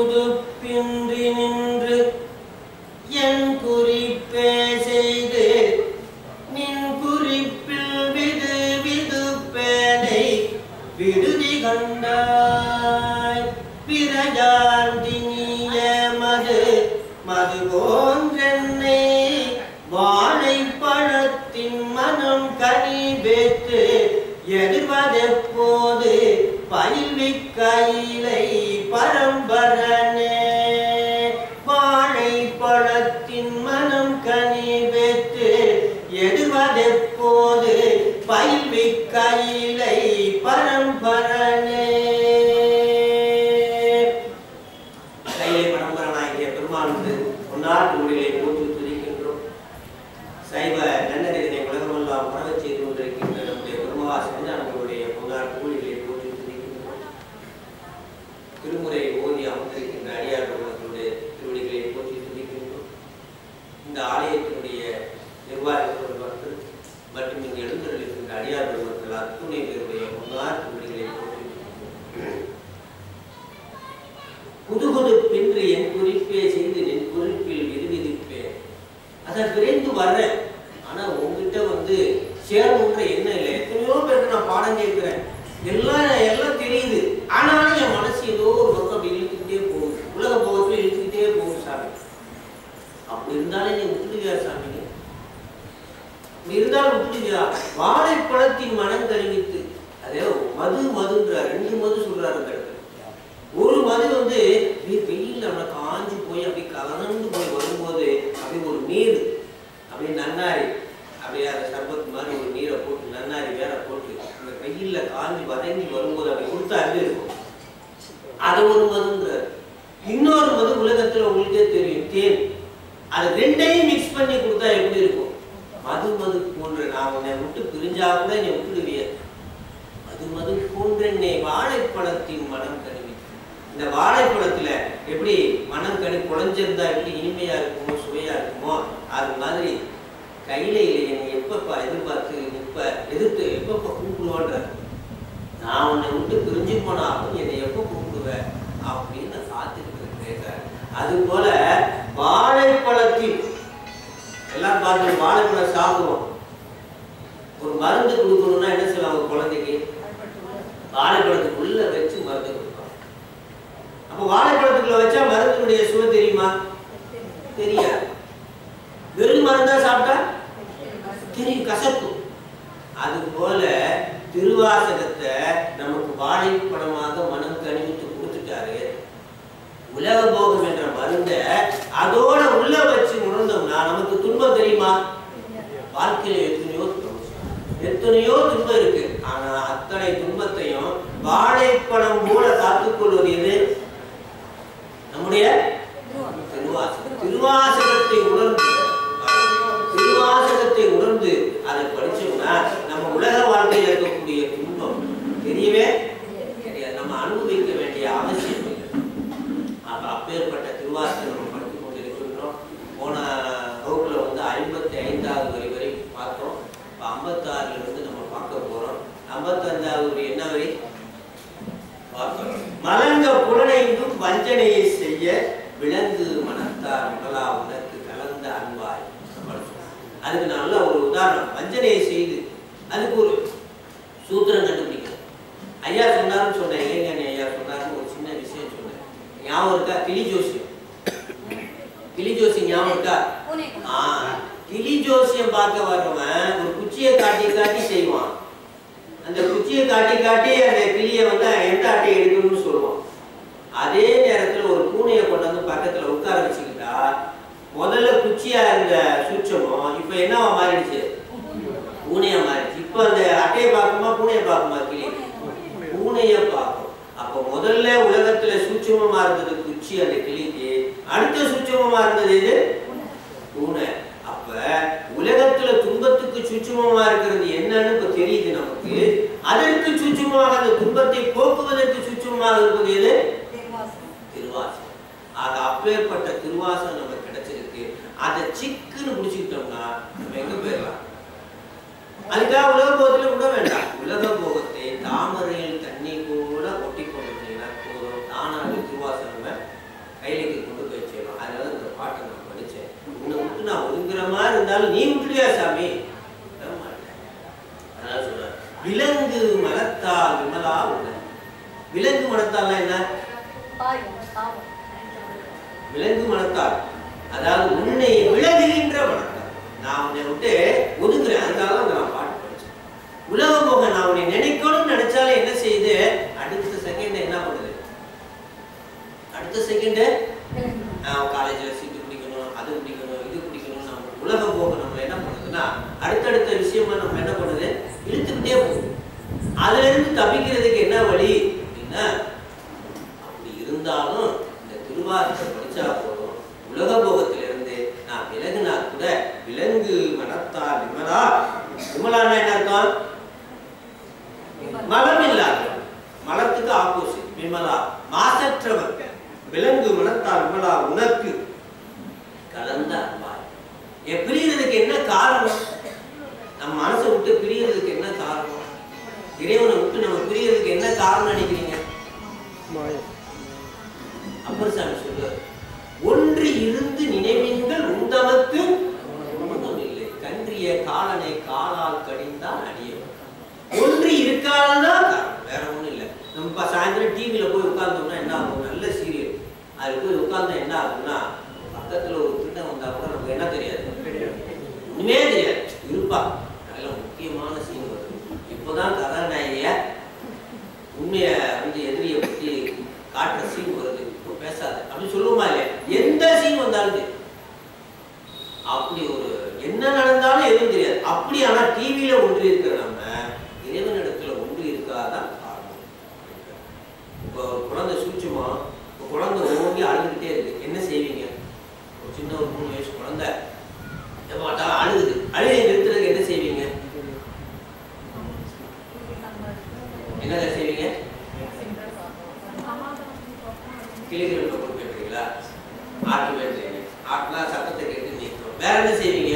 புதுப்பின்றி நின்று என் குறிப்பே செய்து நின் குறிப்பில் விது விதுப்பேனை விடுதி கண்டாய் பிரஜாந்தினிய மது மது போன்றென்னை வாழைப்பழத்தின் மனம் கனி பெற்று எதிர்வதெப்போது பயில்விக்கையிலை பரம்பரனே வாழைப்பழத்தின் மனம் கனி பெற்று எதிர்வதெப்போது பயில்விக்கையிலை பரம்பரனே கையிலே பரம்பரனாகிய பெருமானுக்கு ஒன்னார் நூலிலே போற்றி துதிக்கின்றோம் சைவ நன்னறிதனை உலகமெல்லாம் பரவச் செய்து கொண்டிருக்கின்ற நம்முடைய பெருமகா சிவஞானங்களுடைய பொன்னார் நூலிலே போற்றி துதிக்கின்றோம் திருமுறை ஓதி அமர்ந்திருக்கின்ற அடியார் பெருமக்களுடைய திருவடிகளை போற்றி துதிக்கின்றோம் இந்த ஆலயத்தினுடைய நிர்வாக பெருமக்கள் மற்றும் இங்கு எழுந்தருளிருக்கின்ற அடியார் பெருமக்கள் அத்துணை பேருடைய பொன்னார் திருவடிகளை போற்றி துதிக்கின்றோம் புதுகுது பின்று என் குறிப்பே செய்து நின் குறிப்பில் விருவிதிப்பேன் அதை விரைந்து வர்றேன் ஆனா உங்ககிட்ட வந்து சேரணுன்ற எண்ணம் இல்லை எத்தனையோ பேருக்கு நான் பாடம் கேட்கிறேன் எல்லாம் எல்லாம் தெரியுது ஆனாலும் என் மனசு ஏதோ ஒரு பக்கம் அப்படி இழுத்துக்கிட்டே போகுது உலக போகத்துல இழுத்துக்கிட்டே போகுது சாமி அப்படி இருந்தாலும் நீ விட்டுடுவியா சாமி அப்படி இருந்தாலும் விட்டுடுவியா வாழைப்பழத்தின் மனம் கழுவித்து அதே மது மதுன்ற ரெண்டு மது சொல்றாரு அந்த இடத்துல ஒரு மது வந்து அப்படியே வெயில்ல அவனை காஞ்சு போய் அப்படியே கலந்து போய் வரும்போது அப்படியே ஒரு நீர் அப்படியே நன்னாரி அப்படியே அந்த சர்பத் மாதிரி ஒரு நீரை போட்டு நன்னாரி வேற போட்டு அந்த வெயில்ல காஞ்சு வதங்கி வரும்போது அப்படி கொடுத்தா அப்படி இருக்கும் அது ஒரு மதுங்கிறார் இன்னொரு மது உலகத்துல உங்களுக்கே தெரியும் தேன் அது ரெண்டையும் மிக்ஸ் பண்ணி கொடுத்தா எப்படி இருக்கும் மது மது போன்ற நான் உன்னை விட்டு பிரிஞ்சா கூட என்னை விட்டுடுவிய மது மது போன்ற என்னை வாழைப்பழத்தின் மனம் கழுவி இந்த வாழைப்பழத்துல எப்படி மனம் கனி குழஞ்சிருந்தா எப்படி இனிமையா இருக்குமோ சுவையா இருக்குமோ அது மாதிரி கையில இல்லை என்னை எப்பப்பா எதிர்பார்த்து எப்ப எதிர்த்து எப்பப்ப கூப்பிடுவான்ற நான் உன்னை விட்டு பிரிஞ்சு போனாலும் என்னை எப்ப கூப்பிடுவ அப்படின்னு நான் காத்துக்கிட்டு கேட்கிறேன் அது போல வாழைப்பழத்தில் எல்லாம் பார்த்து வாழைப்பழம் சாப்பிடுவோம் ஒரு மருந்து கொடுக்கணும்னா என்ன செய்வாங்க குழந்தைக்கு வாழைப்பழத்துக்குள்ள வச்சு மருந்து கொடுப்பாங்க அப்போ வாழைப்பழத்துக்குள்ள வச்சா மருந்தினுடைய சுவை தெரியுமா தெரியாது வெறும் மருந்தா சாப்பிட்டா தெரியும் கசப்பு அது போல திருவாசகத்தை நமக்கு வாழைப்பழமாக மனம் கணிவித்து கொடுத்துட்டாரு உலக போகம் என்ற மருந்தை அதோட உள்ள வச்சு உணர்ந்தோம்னா நமக்கு துன்பம் தெரியுமா வாழ்க்கையில எத்தனையோ துன்பம் எத்தனையோ துன்பம் இருக்கு ஆனா அத்தனை துன்பத்தையும் வாழைப்பழம் போல காத்துக்கொள்வது எது நம்முடைய திருவாசகம் திருவாசகத்தை உணர்ந்து திருவாசகத்தை உணர்ந்து அதை படிச்சோம்னா நம்ம உலக வாழ்க்கையில் இருக்கக்கூடிய துன்பம் தெரியவே தெரியாது நம்ம அனுபவிக்க வேண்டிய அவசியம் இல்லை அப்ப அப்பேற்பட்ட திருவாசகம் நம்ம படித்துக் கொண்டிருக்கின்றோம் போன வகுப்புல வந்து ஐம்பத்தி ஐந்தாவது வரி வரை பார்த்தோம் இப்போ ஐம்பத்தாறுல இருந்து நம்ம பார்க்க போறோம் ஐம்பத்தஞ்சாவது வரி என்ன வரி பார்க்கிறோம் மலங்க புலனைந்தும் வஞ்சனையை செய்ய விலங்கு மனத்தார் முதலா உனக்கு கலந்த அன்பாய் அதுக்கு நல்ல ஒரு உதாரணம் வஞ்சனையை செய்து அதுக்கு ஒரு சூத்திரம் கண்டுபிடிக்கணும் ஐயா சொன்னாருன்னு சொன்னேன் இளைஞனி ஐயா சொன்னாருன்னு ஒரு சின்ன விஷயம் சொன்னேன் ஞாபகம் இருக்கா கிளி ஜோசியம் கிளி ஜோசியம் ஞாபகம் இருக்கா ஆ, கிளி ஜோசியம் பார்க்க வர்றவன் ஒரு குச்சியை காட்டி காட்டி செய்வான் அந்த குச்சியை காட்டி காட்டி அந்த கிளியை வந்து எந்த அட்டை எடுக்கணும்னு சொல்லுவான் அதே நேரத்துல ஒரு பூனையை கொண்டு வந்து பக்கத்துல உட்கார வச்சுக்கிட்டா முதல்ல குச்சியா இருந்த சூட்சமம் இப்ப என்னவா மாறிடுச்சு பூனையா மாறிடுச்சு இப்ப அந்த அட்டையை பார்க்குமா பூனையை பார்க்குமா கிளி பூனைய பார்க்கும் அப்ப முதல்ல உலகத்துல சூட்சமமா இருந்தது குச்சி அந்த கிளிக்கு அடுத்த சூட்சமமா இருந்தது இது பூனை அப்ப உலகத்துல துன்பத்துக்கு சூட்சமமா இருக்கிறது என்னன்னு இப்ப தெரியுது நமக்கு அதற்கு சூட்சமாக அந்த துன்பத்தை போக்குவதற்கு சூட்சமாக இருப்பது எது திருவாசகம் ஆக அப்பேற்பட்ட திருவாசகம் நமக்கு கிடைச்சிருக்கு அதை சிக்குன்னு பிடிச்சிக்கிட்டோம்னா நம்ம எங்க போயிடலாம் அதுக்காக உலக போகத்துல விட வேண்டாம் உலக போகத்தை தாமரையில் தண்ணி கூட ஒட்டி கொண்டிருந்தீங்கன்னா போதும் தானாக திருவாசகம் இருந்தாலும் நீ விட்டுடுவியா சாமி விட மாட்டேன். அதனால சொல்றேன் விலங்கு மனத்தால் விமலா உள்ள விலங்கு மனத்தால்னா என்ன விலங்கு மனத்தால் அதாவது உன்னை விலகுகின்ற மனத்தால் நான் உன்னை விட்டு ஒதுங்குறேன் அதுக்காக தான் நான் பாட்டு படிச்சேன் உலக போக நான் உன்னை நினைக்கணும்னு நினைச்சாலே என்ன செய்யுது அடுத்த செகண்ட் என்ன பண்ணுது அடுத்த செகண்ட் காலேஜில் சீட்டு பிடிக்கணும் அது பிடிக்கணும் இது பிடிக்கணும் நம்ம உலக போக நம்ம என்ன பண்ணுதுன்னா அடுத்தடுத்த விஷயமா நம்ம என்ன பண்ணுது இழுத்துக்கிட்டே போகுது அதுல இருந்து தப்பிக்கிறதுக்கு என்ன வழி அப்படின்னா அப்படி இருந்தாலும் இந்த திருவாரத்தை படிச்சா போதும் உலக போகத்திலிருந்து நான் விலகுனா கூட விலங்கு மனத்தா விமலா விமலான்னா என்ன அர்த்தம் மலம் இல்லாத மலத்துக்கு ஆப்போசிட் விமலா மாசற்றவர் விலங்கு மனத்தால் விமலா உனக்கு கலந்த அன்பாய் என் பிரியறதுக்கு என்ன காரணம் நம்ம மனசை விட்டு பிரியறதுக்கு என்ன காரணம் இறைவனை விட்டு நம்ம பிரியறதுக்கு என்ன காரணம் நினைக்கிறீங்க அப்பர் சாமி சொல்லுவார் ஒன்று இருந்து நினைவீங்கள் உண்டவத்து ஒன்றும் இல்லை கன்றிய காலனை காலால் கடிந்தால் அடியவன் ஒன்று இருக்காதான் காரணம் வேற ஒண்ணும் இல்லை நம்ம இப்ப சாயந்தரம் டிவியில போய் உட்கார்ந்தோம்னா என்ன ஆகும் நல்ல சீரியல் அதுல போய் உட்கார்ந்தா என்ன ஆகும்னா பக்கத்துல ஒரு திருடன் வந்தா கூட நமக்கு என்ன தெரியாது ஒண்ணுமே தெரியாது இருப்பா நல்ல முக்கியமான சீன் வருது இப்போதான் கதாநாயகிய உண்மைய வந்து எதிரியை பத்தி காட்டுற சீன் வருது இப்போ பேசாத அப்படின்னு சொல்லுவோமா இல்லையா எந்த சீன் வந்தாலும் சரி. அப்படி ஒரு என்ன நடந்தாலும் எதுவும் தெரியாது அப்படி ஆனா டிவியில ஒன்று இருக்கிற நம்ம இறைவனிடத்துல ஒன்று இருக்காதான் காரணம் இப்போ ஒரு குழந்தை சூட்சமா இப்போ குழந்தை ஓங்கி அழுதுகிட்டே இருக்கு என்ன செய்வீங்க ஒரு சின்ன ஒரு மூணு வயசு குழந்தை எப்ப பார்த்தாலும் அழுகுது அழுகை நிறுத்துறதுக்கு என்ன செய்வீங்க என்னங்க செய்வீங்க கிளிகள் கொண்டு போயிடுறீங்களா ஆட்டு வேண்டுறீங்க ஆட்டுனா சத்தத்தை கேட்டு நீக்கும் வேற என்ன செய்வீங்க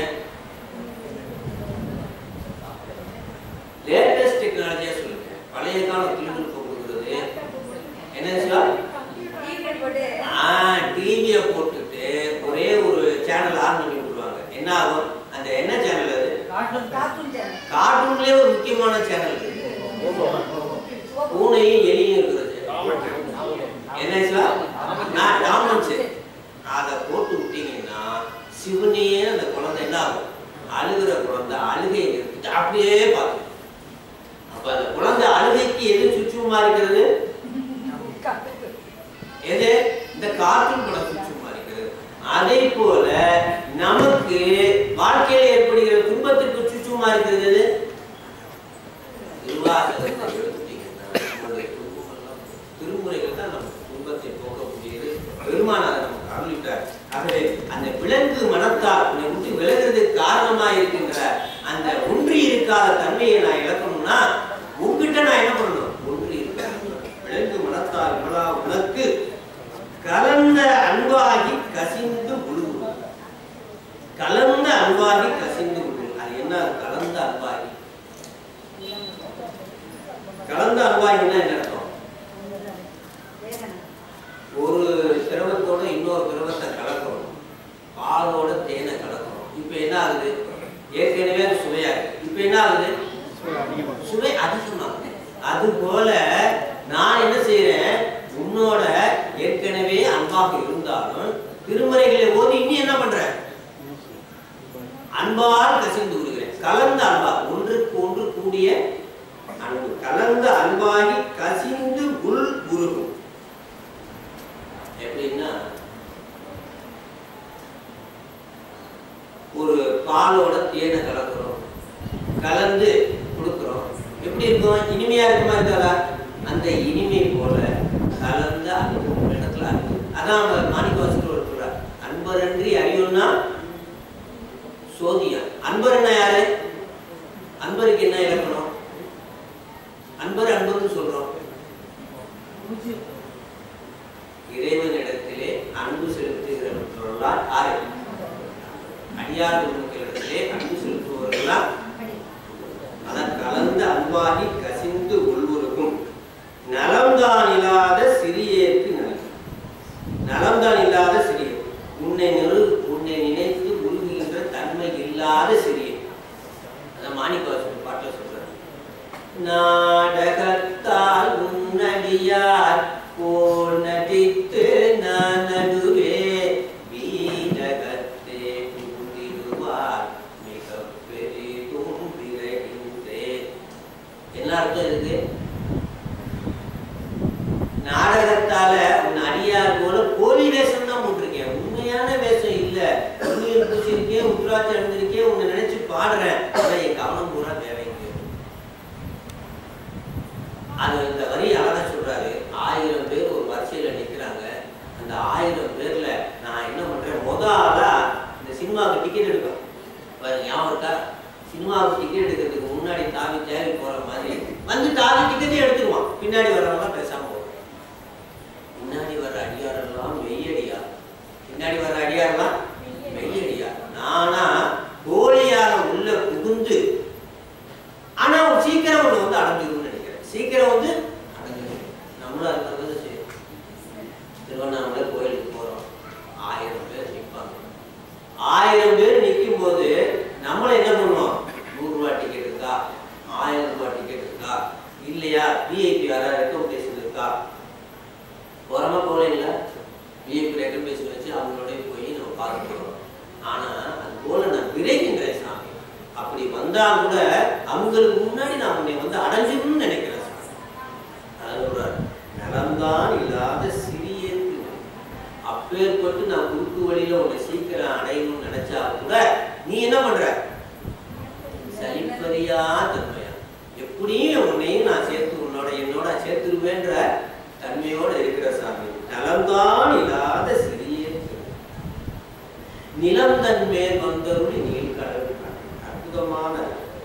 லேட்டஸ்ட் டெக்னாலஜியா சொல்லுங்க பழைய கால கிளிகளுக்கு கொடுக்குறது என்ன சார் ஆ டிவியை போட்டுட்டு ஒரே ஒரு சேனல் ஆன் பண்ணி விட்டுருவாங்க என்ன ஆகும் அந்த என்ன சேனல் அது கார்ட்டூன்லயே ஒரு முக்கியமான சேனல் பூனையும் எலியும் இருக்கிறது என்ன சார் நான் டாமன்ஸ் அதை போட்டு விட்டீங்கன்னா சிவனையே அந்த குழந்தை என்ன ஆகும் அழுகிற குழந்தை அழுகையை நிறுத்திட்டு அப்படியே பார்க்கும் அப்ப அந்த குழந்தை அழுகைக்கு எது சுற்றுமா இருக்கிறது எது இந்த கார்ட்டூன் படம் சுற்றுமா இருக்கிறது அதே போல நமக்கு வாழ்க்கையில ஏற்படுகிற துன்பத்திற்கு சுற்றுமா இருக்கிறது எது? திருவாசகத்தை எடுத்துட்டீங்கன்னா நம்மளுடைய துன்பமெல்லாம் திருமுறைகள் தான் நம்ம துன்பத்தை போக்கக்கூடியது பெருமானார் நமக்கு அருளிட்டார் ஆகவே அந்த விலங்கு மனத்தால் உன்னை விட்டு விலகிறதுக்கு காரணமா இருக்கின்ற அந்த ஒன்றி இருக்காத தன்மையை நான் இழக்கணும்னா உங்ககிட்ட நான் என்ன பண்ணணும் ஒன்றி இருக்க விலங்கு மனத்தால் விமலா உனக்கு கலந்த அன்பாகி கசிந்து விழுகும் கலந்த அன்பாகி கசிந்து விழுகும் அது என்ன கலந்த அன்பாகி கலந்த அன்பாகின்னா என்ன அர்த்தம் ஒரு திரவத்தோட இன்னொரு திரவத்தை கலக்கிறோம் பாலோட தேனை கலக்கிறோம் இப்போ என்ன ஆகுது ஏற்கனவே அது சுவையா இருக்கு இப்போ என்ன ஆகுது சுவை அதிகமாகுது அது போல நான் என்ன செய்யறேன் உன்னோட ஏற்கனவே அன்பாக இருந்தாலும் திருமறைகளை ஓதி இன்னும் என்ன பண்றேன் அன்பால் கசிந்து விடுகிறேன் கலந்த அன்பா ஒன்றுக்கு ஒன்று கூடிய அன்பு கலந்த அன்பாகி கசிந்து உள் உருகும் எப்படின்னா ஒரு பாலோட தேனை கலக்கிறோம் கலந்து கொடுக்கிறோம் எப்படி இருக்கும் இனிமையா இருக்குமா இருக்காதா அந்த இனிமை போல கலந்த அன்பு ஒரு இடத்துல அன்பு அதான் அவர் மாணிக்கவாசகர் இருக்கிறார் அன்பரன்றி அறியும்னா சோதியா அன்பர்னா யாரு அன்பருக்கு என்ன இலக்கணம் அன்பர் அன்பர்னு சொல்றோம் இறைவனிடத்திலே அன்பு செலுத்துகிறவர்களால் ஆறு அடியார் பெருமக்களிடத்திலே அன்பு செலுத்துபவர்களால் அதான் கலந்த அன்பாகி கசிந்து உள்வுருக்கும் நலம்தான் இல்லாத சிறியேற்கு நல்கி நலம்தான் இல்லாத சிறிய உன்னை நெரு உன்னை நினைத்து உருகுகின்ற தன்மை இல்லாத இல்லாத சிறிய அதான் மாணிக்கவாசன் பாட்டில் சொல்றாரு நாடகத்தால் உன்னடியார் போல் நடித்து நான் நடுவே வீரகத்தே புகுந்திடுவார் மிக பெரிதும் விரைகின்றேன் என்ன அர்த்தம் இருக்கு நாடகத்தால உன் அடியார் போல போலி வேஷம் தான் போட்டிருக்கேன் உண்மையான வேஷம் இல்ல உண்மையில் பூசிருக்கேன் உத்ராட்சி அடைஞ்சிருக்கேன் உன்னை நினைச்சு பாடுறேன் ஆனா என் கவனம் பூரா தேவைங்க அது இந்த வரி அழகா சொல்றாரு ஆயிரம் பேர் ஒரு வரிசையில நிக்கிறாங்க அந்த ஆயிரம் பேர்ல நான் என்ன பண்றேன் முத ஆளா இந்த சினிமாவுக்கு டிக்கெட் எடுப்பேன் பாருங்க, ஞாபகம் இருக்கா சினிமாவுக்கு டிக்கெட் எடுக்கிறதுக்கு முன்னாடி தாவி தேவை போற மாதிரி வந்து தாவி டிக்கெட்டே எடுத்துருவான் பின்னாடி வர்றவங்க பேசாம போகும் முன்னாடி வர்ற அடியாரெல்லாம் மெய்யடியா பின்னாடி வர்ற அடியாரெல்லாம் மெய்யடியா நானா கோழியாக உள்ள புகுந்து ஆனா அவன் சீக்கிரம் ஒண்ணு வந்து அடைஞ்சிரும்னு நினைக்கிறேன் சீக்கிரம் வந்து அடைஞ்சிடும் நம்மளும் அது மாதிரி செய்யும் திருவண்ணாமலை கோயிலுக்கு போறோம் ஆயிரம் பேர் நிற்பாங்க ஆயிரம் பேர் நிற்கும் போது நம்மள என்ன பண்ணுவோம் நூறு ரூபாய் டிக்கெட் இருக்கா ஆயிரம் ரூபாய் டிக்கெட் இருக்கா இல்லையா விஐபி யாராவது ரெக்கமெண்டேஷன் இருக்கா போறமா போகல விஐபி ரெக்கமெண்டேஷன் வச்சு அவங்களோட போய் நம்ம பார்த்துக்கிறோம் ஆனா அது போல நான் விரைகின்றேன் சாமி அப்படி வந்தா கூட அவங்களுக்கு முன்னாடி நான் உன்னை வந்து அடைஞ்சிடணும்னு நினைக்கிறேன் சாமி அதான் சொல்றாரு நலம்தான் இல்லாத சிறிய திருவடி. அப்பேற்பட்டு நான் குறுக்கு வழியில உன்னை சீக்கிரம் அடையணும்னு நினைச்சா கூட நீ என்ன பண்ற சலிப்பறியா தன்மையா எப்படியும் உன்னையும் நான் சேர்த்து உன்னோட என்னோட சேர்த்துருவேன்ற தன்மையோட இருக்கிற சாமி நலம்தான் இல்லாத சிறிய திருவடி. நிலம் தன் மேல் வந்தருளி நீல் கடல் அற்புதமான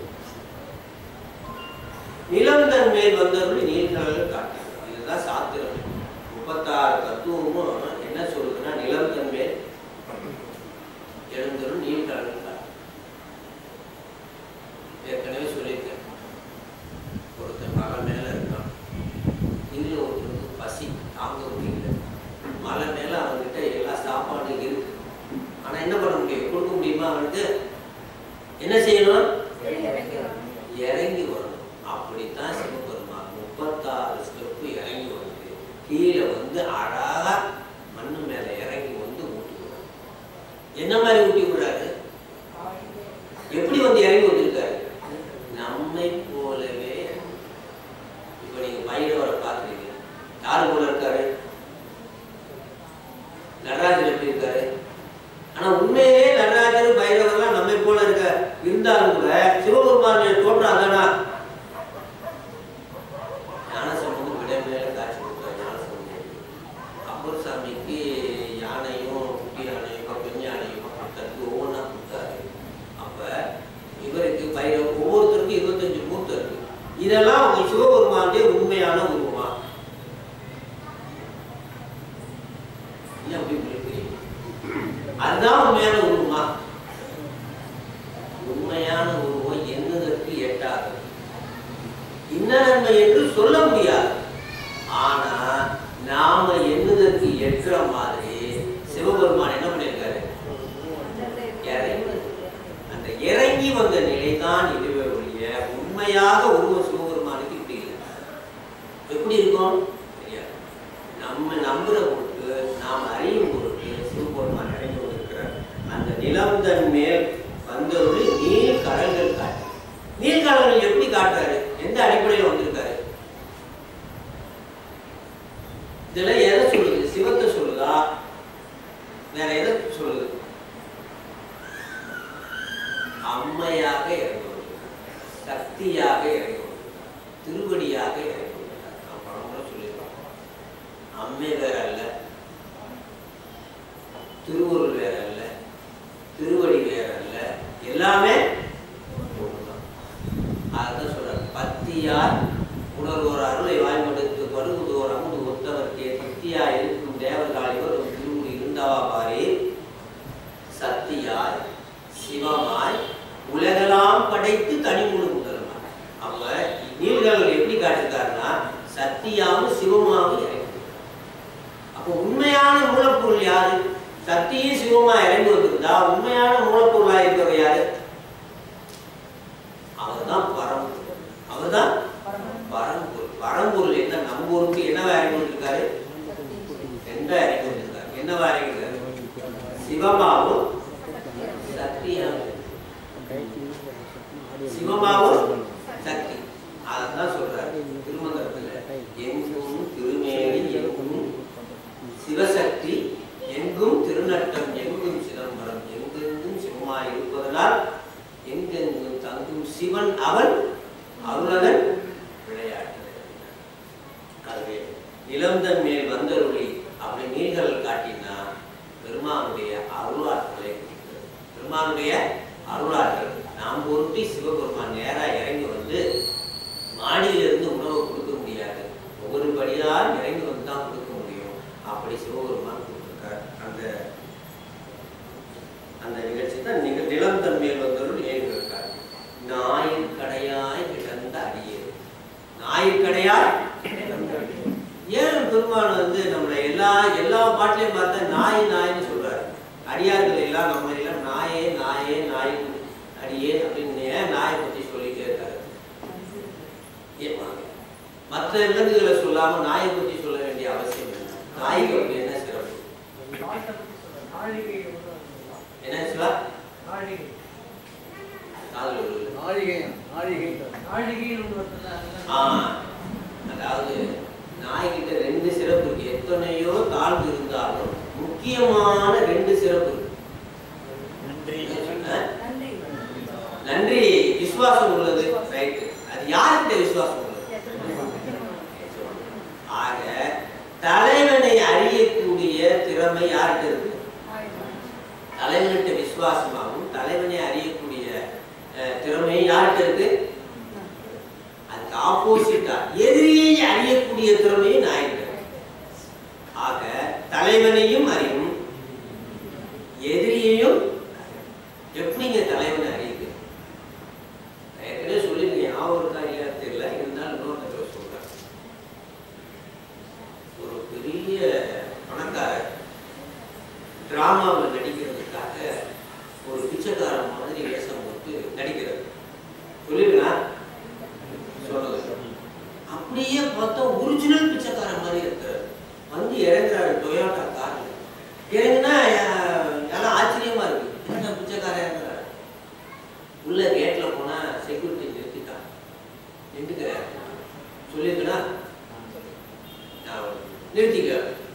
நிலம் தன் மேல் வந்தருளி நீல் கடல் காட்டு இதுதான் சாத்திரம் முப்பத்தாறு தத்துவமும் என்ன சொல்லுதுன்னா நிலம் தன் மேல் எழுந்தருள் நீல் கடல் காட்டு ஏற்கனவே சொல்லியிருக்கேன் ஒருத்தன் மலை மேல இருக்கான் இதுல ஒருத்தருக்கு பசி தாங்க முடியல மலை மேல அவன்கிட்ட எல்லா சாப்பாடும் இருக்கு ஆனா என்ன பண்ண முடியும் கொடுக்க முடியுமா அவனுக்கு என்ன செய்யணும் இறங்கி வரணும் அப்படித்தான் சிவபெருமான் முப்பத்தாறு ஸ்டெப்பு இறங்கி வந்து கீழே வந்து அழகா மண்ணு மேல இறங்கி வந்து ஊட்டி விடுறாரு என்ன மாதிரி ஊட்டி விடுறாரு எப்படி வந்து இறங்கி வந்திருக்காரு நம்மை போலவே இப்ப நீங்க பைரவரை பார்க்குறீங்க யாரு போல இருக்காரு நடராஜர் எப்படி இருக்காரு ஆனா உண்மையிலே நடராஜர் பைரவர்லாம் நம்மை போல இருக்க இருந்தாலும் கூட சிவபெருமானுடைய தோற்றம் அதானா ஞானசம்பந்தம் விட மேல காட்சி கொடுத்தார் ஞானசம்பந்தம் அப்பர் சாமிக்கு யானையும் குட்டி யானையும் பெண் யானையும் கொடுத்தாரு ஒவ்வொன்றா கொடுத்தாரு அப்ப இவருக்கு பைரவ ஒவ்வொருத்தருக்கும் இருபத்தஞ்சு மூர்த்தம் இருக்கு இதெல்லாம் உங்க சிவபெருமானுடைய உண்மையான உருவமா இல்ல அப்படி உங்களுக்கு அதுதான் உண்மையான உருவமா உண்மையான உருவம் எண்ணுதற்கு எட்டாது இன்ன நன்மை என்று சொல்ல முடியாது ஆனா நாம எண்ணுதற்கு எட்டுற மாதிரி சிவபெருமான் என்ன பண்ணியிருக்காரு இறங்கி அந்த இறங்கி வந்த நிலைதான் இதுவே ஒழிய உண்மையாக உருவம் சிவபெருமானுக்கு இப்படி இல்லை எப்படி இருக்கும் தெரியாது நம்ம நம்புற பொருட்டு நாம் அறியும் பொருட்டு சிவபெருமான் இறங்கி வந்திருக்கிறார் அந்த நிலம் தன் மேல் வந்தவரு நீல் கடல்கள் காட்டு நீல் கடல்கள் எப்படி காட்டுறாரு எந்த அடிப்படையில் வந்திருக்காரு இதுல எதை சொல்லுது சிவத்தை சொல்லுதா வேற எதை சொல்லுது அம்மையாக இறங்கி வந்திருக்கார் சக்தியாக இறங்கி வந்திருக்கார் திருவடியாக இறங்கி வந்திருக்கார் நான் பலமுறை சொல்லியிருக்கோம் அம்மை வேற அல்ல திருவருள் வேற அல்ல திருவடி வேற அல்ல எல்லாமே ஒண்ணுதான். அதுதான் சொல்றாரு பத்தியார் உணர்வோர் அருளை வாய்மடுத்து வருவதோர் அமுது ஒத்தவர்க்கே சக்தியா இருக்கும் தேவர்காலிவர் ஒரு திருமுடி இருந்தாவா பாரே சக்தியாய் சிவமாய் உலகெல்லாம் படைத்து தனிமுழு முதல்வன் அப்ப நீல்கள் எப்படி காட்டிருக்காருன்னா சக்தியாவும் சிவமாவும் இறங்கி அப்போ உண்மையான மூலப்பொருள் யாரு சக்தியும் சிவமா இறங்கி வந்திருந்தா உண்மையான மூலப்பொருளா இருக்கிறவர் யாரு அவர்தான் பரம்பொருள் அவர்தான் பரம்பொருள் பரம்பொருள் என்ன நம்ம ஊருக்கு என்னவா இறங்கி வந்திருக்காரு எந்த இறங்கி வந்திருக்காரு என்னவா இறங்கி சிவமாவும் சக்தியாவும் சிவமாவும் சக்தி அதான் சொல்றாரு திருமந்திரத்துல எங்கும் திருமேனி எங்கும் சிவசக்தி எங்கும் திருநட்டம் எங்கும் சிதம்பரம் எங்கெங்கும் சிவமாய் இருப்பதனால் எங்கெங்கும் தங்கும் சிவன் அவன் அருளனன் விளையாட்டு அதுவே நிலந்தன் மேல் வந்தருளி அப்படி நீர்கள் காட்டினா பெருமானுடைய அருளாற்றலை குறிக்கிறது. பெருமானுடைய அருளாற்றல் நாம் பொருட்டி சிவபெருமான் நேரா இறங்கி வந்து மாடியிலிருந்து உணவு கொடுக்க முடியாது ஒவ்வொரு படியா இறங்கி வந்து தான் கொடுக்க முடியும் அப்படி சிவபெருமான் கொடுத்திருக்கார் அந்த அந்த நிகழ்ச்சி தான் நீங்க நிலந்தன் மேல் வந்தருள் ஏறிருக்கார் ஞாயிற்கடையாய் கிடந்த அடியே ஞாயிற்கடையாய் கிடந்த அடியே. ஏன் பெருமான் வந்து நம்மளை எல்லா எல்லா பாட்டிலையும் பார்த்தா நாய் நாய்னு சொல்றாரு அடியார்கள் எல்லாம் நம்ம எல்லாம் நாயே நாயே நாய் அடியே அப்படின்னு ஏன் நாயை பத்தி சொல்லிட்டே இருக்காரு ஏன் மற்ற விலங்குகளை சொல்லாம நாயை பத்தி சொல்ல வேண்டிய அவசியம் இல்லை நாய்க்கு அப்படி என்ன சிறப்பு என்ன சிவா காதல் விழுது. ஆ, அதாவது நாய்கிட்ட ரெண்டு சிறப்பு இருக்கு எத்தனையோ தாழ்வு இருந்தாலும் முக்கியமான ரெண்டு சிறப்பு இருக்கு ஆ? நன்றி விசுவாசம் உள்ளது ரைட் அது யார்கிட்ட விசுவாசம் உள்ளது ஆக தலைவனை அறியக்கூடிய திறமை யார்கிட்ட இருக்கு தலைவன்கிட்ட விசுவாசமாகவும் தலைவனை அறியக்கூடிய அஹ், திறமை யார்கிட்ட இருக்கு அதுக்கு ஆப்போசிட்டா எதிரியை அறியக்கூடிய திறமையும் நாய்கிட்ட இருக்கு. ஆக தலைவனையும் அறியும் எதிரியையும் எப்படிங்க தலைவனை அறியுது நான் ஏற்கனவே சொல்லியிருக்கேன் ஞாபகம் இருக்கா இல்லையா தெரியல இருந்தாலும் இன்னொரு தடவை சொல்றேன் ஒரு பெரிய பணக்காரர் டிராமாவில் நடிக்கிறதுக்காக ஒரு பிச்சைக்காரன் மாதிரி வேஷம் போட்டு நடிக்கிறார் சொல்லிருக்கலாம் சொன்னது அப்படியே பார்த்தா ஒரிஜினல் பிச்சைக்காரன் மாதிரி இருக்கிறார் வந்து இறங்குறாரு டொயோட்டா கார்ல இறங்குனா அஹ், எல்லாம் ஆச்சரியமா இருக்கு என்ன பிச்சைக்காரன் இறங்குறாரு உள்ள கேட்ல போனா செக்யூரிட்டி நிறுத்திட்டான் நின்றுக்கிறார் சொல்லியிருக்கனா நிறுத்திக்க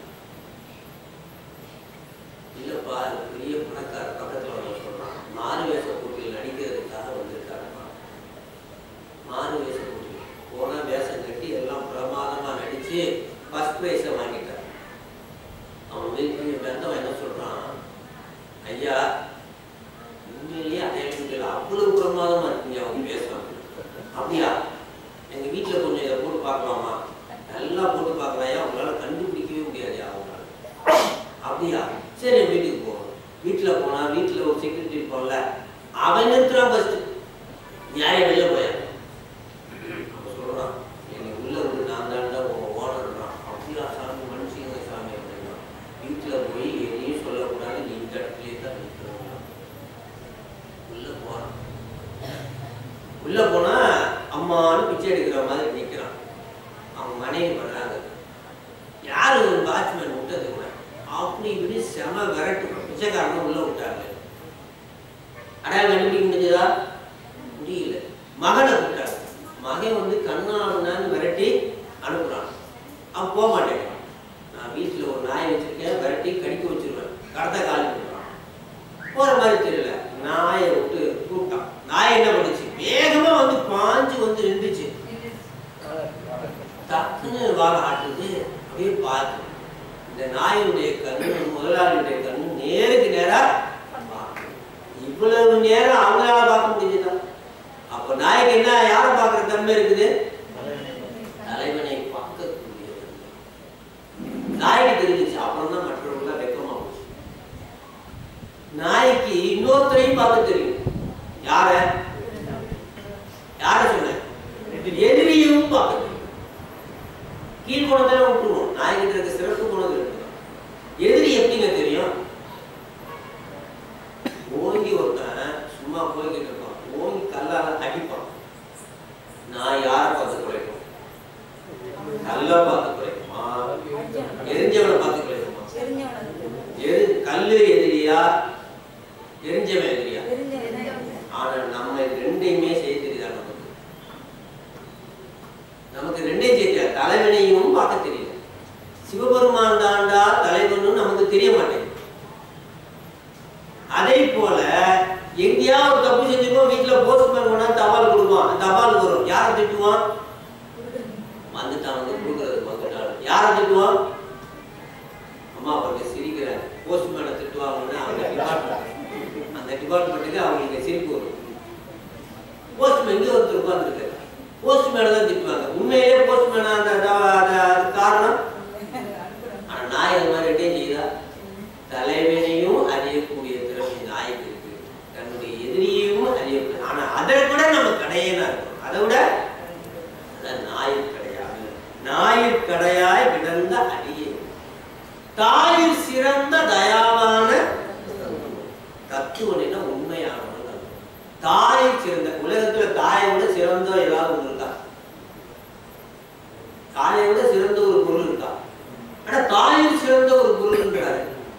இல்லப்பா அது பெரிய பணக்கார பக்கத்துல வந்து சொல்றான் மாறு வேஷ போட்டியில் நடிக்கிறதுக்காக வந்திருக்காருப்பா மாறு வேஷ போட்டி போனா வேஷம் கட்டி எல்லாம் பிரமாதமா நடிச்சு ஃபர்ஸ்ட் ப்ரைஸை வாங்கிட்டார் அவன் வீட்டு பெருந்தவன் என்ன சொல்றான் ஐயா உண்மையிலேயே அதே வீட்டில் அவ்வளவு பிரமாதமா இருக்கீங்க அவங்க பேசுறாங்க அப்படியா எங்க வீட்டுல கொஞ்சம் இதை போட்டு பார்க்கலாமா நல்லா போட்டு பார்க்கலாயா உங்களால கண்டுபிடிக்கவே முடியாது அவங்களால அப்படியா சரி வீட்டுக்கு போ வீட்டுல போனா வீட்டுல ஒரு செக்யூரிட்டி இருப்பான்ல அவன் நிறுத்துறான் ஃபர்ஸ்ட் யாரையும் வெளில போயா அவன் சொல்றான் என்னை உள்ள விட்டு நான் தாண்டா உங்க ஓனர்றான் அப்படியா சாமி மனுஷங்க சாமி அப்படின்னா வீட்டுல போய் எதையும் சொல்லக்கூடாது நீ இந்த இடத்துலயே தான் நிற்கிறோம் உள்ள போறான் உள்ள போனா அம்மான்னு பிச்சை எடுக்கிற மாதிரி நிக்கிறான் அவங்க மனைவி வர்றாங்க யாரு ஒரு வாட்ச்மேன் விட்டது கூட அப்படி இப்படி செம விரட்டு பிச்சைக்காரங்க உள்ள விட்டாங்க அடையாளம் கண்டுபிடிக்க முடிஞ்சதா முடியல மகனை கூப்பிட்டாங்க மகன் வந்து கண்ணான்னு விரட்டி அனுப்புறான் அவன் போக மாட்டேங்கிறான் நான் வீட்டுல ஒரு நாய் வச்சிருக்கேன் விரட்டி கடிக்க வச்சிருவேன் கடத்த காலி பண்ணுறான் போற மாதிரி தெரியல நாயை விட்டு கூப்பிட்டான் நாய் என்ன பண்ணுச்சு வேகமா வந்து பாஞ்சு வந்து நின்றுச்சு டக்குன்னு வாழ ஆட்டுது அப்படியே பார்த்து இந்த நாயினுடைய கண்ணு முதலாளியுடைய கண்ணு நேருக்கு நேரா பார்க்குது. இவ்வளவு நேரம் அவங்களால பார்க்க முடியுதா அப்ப நாய்க்கு என்ன யாரை பார்க்குற தன்மை இருக்குது தலைவனை பார்க்கக்கூடிய தன்மை. நாய்க்கு தெரிஞ்சிச்சு அப்புறம் தான் மற்றவர்களாம் வெக்கமா போச்சு நாய்க்கு இன்னொருத்தரையும் பார்க்க தெரியும் யார யார சொன்னேன் எதிரியையும் பார்க்க தெரியும் கீழ்குணத்தை விட்டுருவோம் நாய்கிட்ட இருக்க சிறப்பு குணங்கள் இருக்குதான் எதிரி எப்படிங்க தெரியும் ஓங்கி ஒருத்தன் சும்மா போய்கிட்டு இருப்பான் ஓங்கி கல்லால அடிப்பான் கல்லு எதிரியா எரிஞ்சவன் எதிரியா ஆனா நம்ம இது ரெண்டையுமே செய்ய தெரியுதா நமக்கு நமக்கு ரெண்டையும் செய்ய தெரியாது தலைவனையும் பார்க்க தெரியல சிவபெருமான் தாண்டா தலைவனும் நமக்கு தெரிய மாட்டேங்குது அதே போல எங்கேயா ஒரு தப்பு செஞ்சிருக்கோம் வீட்டுல போஸ்ட்மேன் கொண்டா தபால் கொடுப்பான் அந்த தபால் வரும் யாரை திட்டுவான் வந்துட்டான் வந்து கொடுக்கறது வந்துட்டான் யாரை திட்டுவான் அம்மா அவங்க சிரிக்கிறாங்க போஸ்ட்மேனை திட்டுவாங்கன்னா அந்த டிபார்ட்மெண்ட் அந்த டிபார்ட்மெண்ட்டுக்கு அவங்களுக்கு சிரிப்பு வரும் போஸ்ட்மேன் இங்கே ஒருத்தர் உட்காந்துருக்காரு போஸ்ட்மேனை தான் திட்டுவாங்க உண்மையிலே போஸ்ட்மேனா அந்த அந்த- அந்த அதுக்கு காரணம் ஆனா நாய் அது மாதிரி ரெண்டையும் செய்யுதா தலைவனையும் அறியக்கூடிய திறமை நாய்க்கு இருக்கு தன்னுடைய எதிரியையும் அறியக்கூடிய ஆனா அதை விட நம்ம கடையனா இருக்கும் அதை விட அதான் நாயிற் கடையாது நாயிற் கடையாய் கிடந்த அடியே தாயிற் சிறந்த தயாவான தத்துவனின உண்மையானவன் அர்த்தம். தாயை சிறந்த உலகத்துல தாயை விட சிறந்த ஏதாவது ஒண்ணு இருக்கா தாயை விட சிறந்த ஒரு பொருள் இருக்கா ஆனா தாயில் சிறந்த ஒரு பொருள்ன்றாரு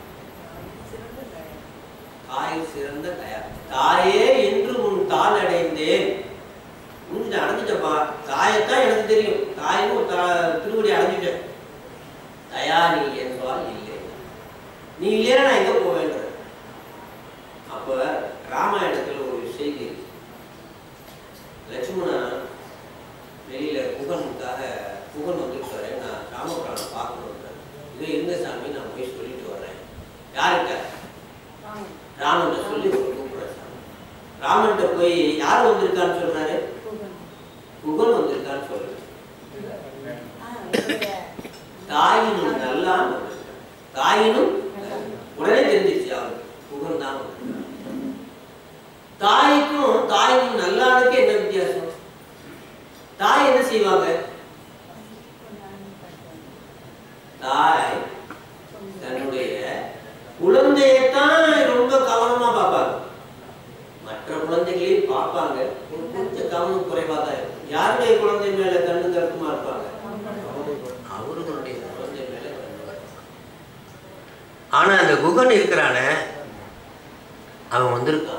தாயில் சிறந்த தயா தாயே என்று உன் தாள் அடைந்தேன் முடிஞ்சு அடைஞ்சிட்டப்பா தாயத்தான் எனக்கு தெரியும் தாயின்னு ஒரு தா- திருவடி அடைஞ்சிட்டேன் தயா நீ என்பால் இல்லை நீ இல்லையா நான் எங்க போவேன்ற அப்ப ராமாயணத்துல ஒரு செய்தி இருக்கு. லட்சுமணன் வெளியில குகனுக்காக குகன் வந்துருக்காரு நான் ராமபிராணம் பார்க்கணும் இதோ இருங்க சாமி நான் போய் சொல்லிட்டு வர்றேன் யார்கிட்ட ராமன்ட்ட சொல்லி கூப்பிடுறேன் சாமி ராமன்ட்ட போய் யார் வந்திருக்கான்னு சொல்றாரு குகன் வந்திருக்கான்னு சொல்றாரு தாயினும் நல்லான்னு வந்திருக்காரு. தாயினும் உடனே தெரிஞ்சிச்சு அவருக்கு குகன் தான் வந்திருக்காரு. தாய்க்கும் தாயினும் நல்லானுக்கு என்ன வித்தியாசம் தாய் என்ன செய்வாங்க தாய் தன்னுடைய குழந்தையைத்தான் ரொம்ப கவனமா பார்ப்பாங்க மற்ற குழந்தைகளையும் பார்ப்பாங்க ஒரு கொஞ்சம் கவனம் குறைவா தான் இருக்கும் யாருடைய குழந்தை மேல கண்ணு கருத்துமா இருப்பாங்க அவர்களுடைய குழந்தை மேல கண்ணு கருத்துமா. ஆனா அந்த குகன் இருக்கிறானே அவன் வந்திருக்கான்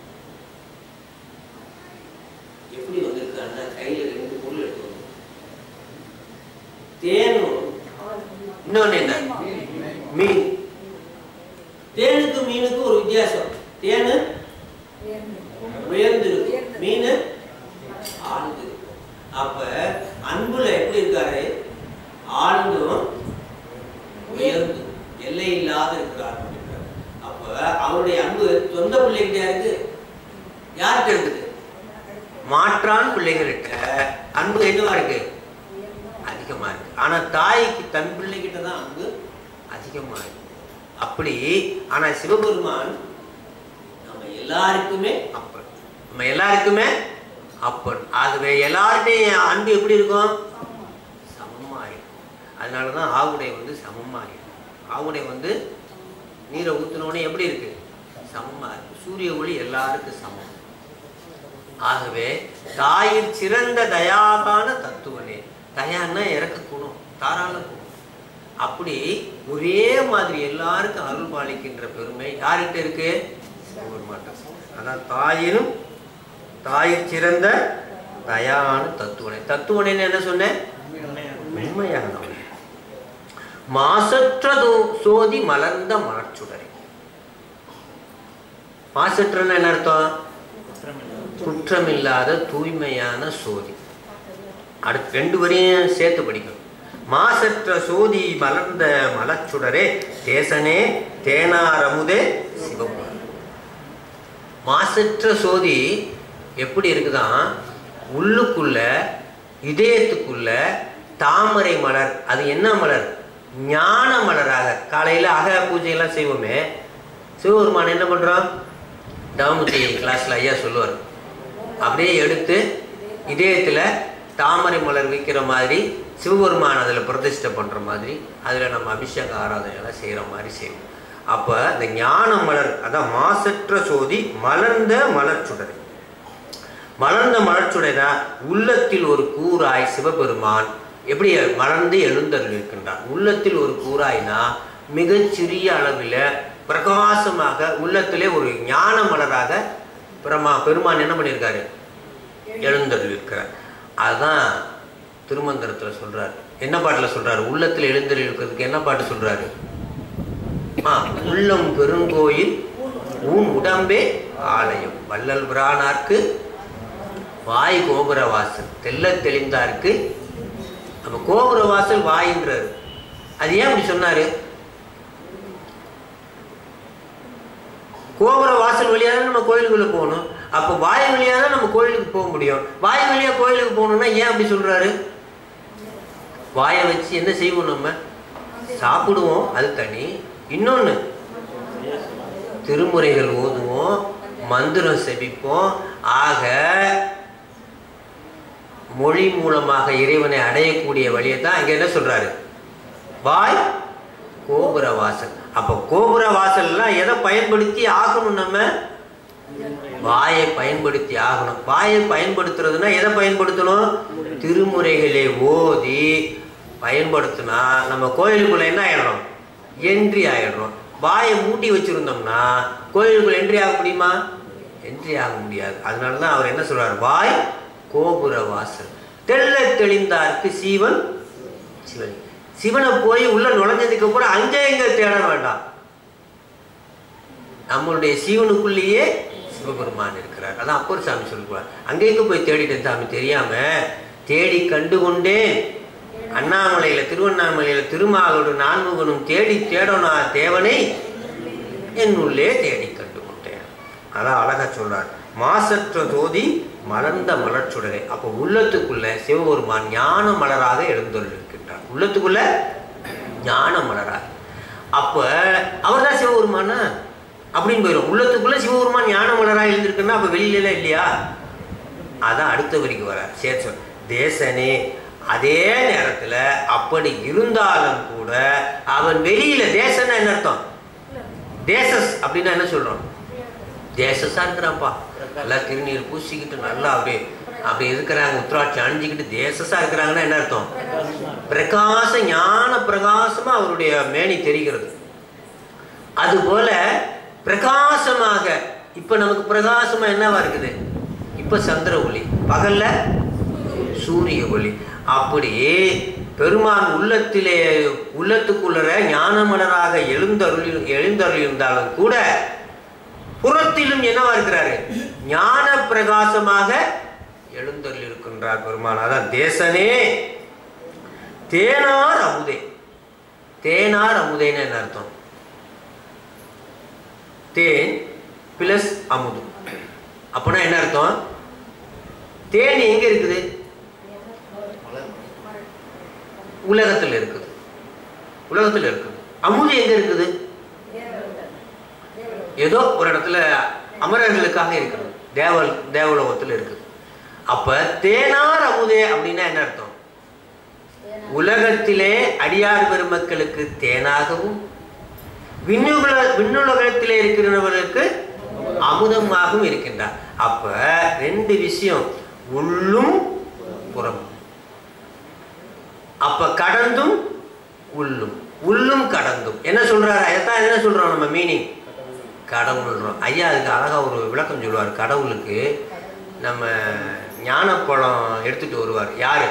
எப்படி வந்திருக்கான்னா கையில ரெண்டு பொருள் எடுத்து வந்து தேனும் இன்னொன்னு என்ன மீன் தேனுக்கு மீனுக்கு ஒரு வித்தியாசம் தேனு உயர்ந்து இருக்கும் மீன் ஆழ்ந்து இருக்கும் அப்ப அன்புல எப்படி இருக்காரு ஆழ்ந்தும் உயர்ந்து எல்லை இல்லாத இருக்கிறார் அப்படின்றாரு. அப்ப அவருடைய அன்பு சொந்த பிள்ளைகிட்ட இருக்கு யார்கிட்ட இருக்குது மாற்றான் பிள்ளைகள்கிட்ட அன்பு என்னவா இருக்கு அதிகமா இருக்கு ஆனா தாய்க்கு தன் பிள்ளைகிட்ட தான் அன்பு அதிகமா இருக்கு அப்படி ஆனா சிவபெருமான் நம்ம எல்லாருக்குமே அப்பன் நம்ம எல்லாருக்குமே அப்பன் ஆகவே எல்லார்ட்டையும் அன்பு எப்படி இருக்கும் சமமா இருக்கும் அதனாலதான் ஆவுடை வந்து சமமா இருக்கும் ஆவுடை வந்து நீரை ஊத்தினோடனே எப்படி இருக்கு சமமா இருக்கு சூரிய ஒளி எல்லாருக்கும் சமம் ஆகவே தாயிற் சிறந்த தயாகான தத்துவனே தயான்னா இறக்க குணம் தாராள குணம் அப்படி ஒரே மாதிரி எல்லாருக்கும் அருள் பாலிக்கின்ற பெருமை யார்கிட்ட இருக்கு சிவபெருமான்ட்ட. அதான் தாயினும் தாயிற் சிறந்த தயான தத்துவனை தத்துவனைன்னு என்ன சொன்னேன் உண்மையானவன் மாசற்றதோ சோதி மலர்ந்த மலர்ச்சுடரை மாசற்றன்னு என்ன அர்த்தம் குற்றமில்லாத தூய்மையான சோதி அடுத்து ரெண்டு வரையும் சேர்த்து படிக்கணும் மாசற்ற சோதி மலர்ந்த மலச்சுடரே தேசனே தேனாரமுதே சிவபுரம் மாசற்ற சோதி எப்படி இருக்குதான் உள்ளுக்குள்ள இதயத்துக்குள்ள தாமரை மலர் அது என்ன மலர் ஞான மலராக காலையில அக பூஜையெல்லாம் செய்வோமே சிவபெருமான் என்ன பண்றோம் தாமுத்தி கிளாஸ்ல ஐயா சொல்லுவார் அப்படியே எடுத்து இதயத்துல தாமரை மலர் வைக்கிற மாதிரி சிவபெருமான் அதில் பிரதிஷ்டை பண்ற மாதிரி அதில் நம்ம அபிஷேக ஆராதனையெல்லாம் செய்கிற மாதிரி செய்வோம் அப்போ இந்த ஞான மலர் அதான் மாசற்ற சோதி மலர்ந்த மலர்ச்சுடர் மலர்ந்த மலர்ச்சுடைனா உள்ளத்தில் ஒரு கூறாய் சிவபெருமான் எப்படி மலர்ந்து எழுந்தருள் இருக்கின்றார் உள்ளத்தில் ஒரு கூறாய்னா மிகச்சிறிய அளவில் பிரகாசமாக உள்ளத்திலே ஒரு ஞான மலராக பிரமா பெருமான் என்ன பண்ணியிருக்காரு எழுந்தருளிருக்கிறார் அதுதான் திருமந்திரத்தில் சொல்றார் என்ன பாட்டில் சொல்றாரு உள்ளத்தில் எழுந்தருளி இருக்கிறதுக்கு என்ன பாட்டு சொல்றாரு ஆ உள்ளம் பெருங்கோயில் ஊன் உடம்பே ஆலயம் வள்ளல் பிரானார்க்கு வாய் கோபுர வாசல் தெல்ல தெளிந்தார்க்கு அப்ப கோபுர வாசல் வாயின்றார் அது ஏன் அப்படி சொன்னாரு கோபுர வாசல் வழியாக தான் நம்ம கோயிலுக்குள்ள போகணும் அப்போ வாய் வழியாக தான் நம்ம கோயிலுக்கு போக முடியும் வாய் வழியாக கோயிலுக்கு போகணும்னா ஏன் அப்படி சொல்றாரு வாயை வச்சு என்ன செய்வோம் நம்ம சாப்பிடுவோம் அது தனி இன்னொன்று திருமுறைகள் ஓதுவோம் மந்திரம் செபிப்போம் ஆக மொழி மூலமாக இறைவனை அடையக்கூடிய வழியை தான் இங்க என்ன சொல்றாரு வாய் கோபுர வாசல் அப்ப கோபுர வாசல்லாம் எதை பயன்படுத்தி ஆகணும் நம்ம வாயை பயன்படுத்தி ஆகணும் வாயை பயன்படுத்துறதுன்னா எதை பயன்படுத்தணும் திருமுறைகளை ஓதி பயன்படுத்தினா நம்ம கோயிலுக்குள்ள என்ன ஆயிடுறோம் என்ட்ரி ஆயிடுறோம் வாயை மூடி வச்சிருந்தோம்னா கோயிலுக்குள்ள என்ட்ரி ஆக முடியுமா என்ட்ரி ஆக முடியாது அதனால தான் அவர் என்ன சொல்றார் வாய் கோபுர வாசல் தெள்ள தெளிந்தார்க்கு சீவன் சிவன் சிவனை போய் உள்ள நுழைஞ்சதுக்கு அப்புறம் அங்கே எங்க தேட வேண்டாம் நம்மளுடைய சீவனுக்குள்ளேயே சிவபெருமான் இருக்கிறார் அதான் அப்பர் சாமி சொல்லுவார் அங்கே எங்க போய் தேடிட்டேன் சாமி தெரியாம தேடி கண்டு கொண்டேன் அண்ணாமலையில திருவண்ணாமலையில திருமாலோடு நான்முகனும் தேடி தேடனா தேவனை என் உள்ளே தேடி கண்டு கொண்டேன் அதான் அழகா சொல்றார் மாசற்ற ஜோதி மலர்ந்த மலர்ச்சுடரே அப்போ உள்ளத்துக்குள்ள சிவபெருமான் ஞான மலராக எழுந்தொள்ளிருக்கின்றார் உள்ளத்துக்குள்ள ஞான மலராக அப்ப அவர் தான் சிவபெருமானா அப்படின்னு போயிடும் உள்ளத்துக்குள்ள சிவபெருமான் ஞான மலராக எழுந்திருக்குன்னா அப்ப வெளியில இல்லையா அதான் அடுத்த வரைக்கும் வர சரி சொல் தேசனே அதே நேரத்துல அப்படி இருந்தாலும் கூட அவன் வெளியில தேசன்னா என்ன அர்த்தம் தேசஸ் அப்படின்னா என்ன சொல்றோம் தேசஸா இருக்கிறான்ப்பா நல்லா திருநீர் பூசிக்கிட்டு நல்லா அப்படியே அப்படி இருக்கிறாங்க உத்ராட்சி அணிஞ்சிக்கிட்டு தேசஸா இருக்கிறாங்கன்னா என்ன அர்த்தம் பிரகாச ஞான பிரகாசமா அவருடைய மேனி தெரிகிறது அதுபோல பிரகாசமாக இப்ப நமக்கு பிரகாசமா என்னவா இருக்குது இப்ப சந்திர ஒளி பகல்ல சூரிய ஒளி அப்படி பெருமான் உள்ளத்திலே உள்ளத்துக்குள்ளற ஞானமலராக எழுந்தருளி எழுந்தருளி இருந்தாலும் கூட புறத்திலும் என்னவா இருக்கிறாரு ஞான பிரகாசமாக எழுந்தருளி இருக்கின்றார் பெருமான் அதான் தேசனே தேனார் அமுதே தேனார் அமுதேன்னு என்ன அர்த்தம் தேன் பிளஸ் அமுது அப்படின்னா என்ன அர்த்தம் தேன் எங்க இருக்குது உலகத்தில் இருக்குது உலகத்தில் இருக்குது அமுது எங்க இருக்குது ஏதோ ஒரு இடத்துல அமரர்களுக்காக இருக்குது தேவல் தேவலோகத்தில் இருக்குது அப்ப தேனார் அமுதே அப்படின்னா என்ன அர்த்தம் உலகத்திலே அடியார் பெருமக்களுக்கு தேனாகவும் விண்ணுல விண்ணுலகத்திலே இருக்கிறவர்களுக்கு அமுதமாகவும் இருக்கின்றார் அப்ப ரெண்டு விஷயம் உள்ளும் புறமும் அப்ப கடந்தும் உள்ளும் உள்ளும் கடந்தும் என்ன சொல்றாரு அதைத்தான் என்ன சொல்றோம் நம்ம மீனிங் கடவுள்ன்றோம் ஐயா அதுக்கு அழகா ஒரு விளக்கம் சொல்லுவார் கடவுளுக்கு நம்ம ஞானப்பழம் எடுத்துட்டு வருவார் யாரு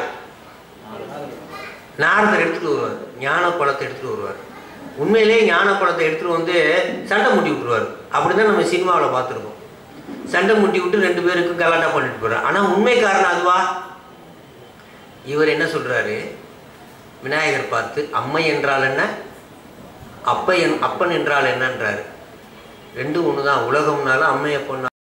நாரதர் எடுத்துட்டு வருவார் ஞானப்பழத்தை எடுத்துட்டு வருவார் உண்மையிலேயே ஞானப்பழத்தை எடுத்துட்டு வந்து சண்டை முட்டி விட்டுருவார் அப்படிதான் நம்ம சினிமாவில் பார்த்துருக்கோம் சண்டை முட்டி விட்டு ரெண்டு பேருக்கும் கலாட்டா பண்ணிட்டு போறார் ஆனா உண்மை காரணம் அதுவா இவர் என்ன சொல்றாரு விநாயகர் பார்த்து அம்மை என்றால் என்ன அப்ப என் அப்பன் என்றால் என்னன்றாரு ரெண்டும் ஒண்ணுதான் உலகம்னாலும் அம்மை அப்பன்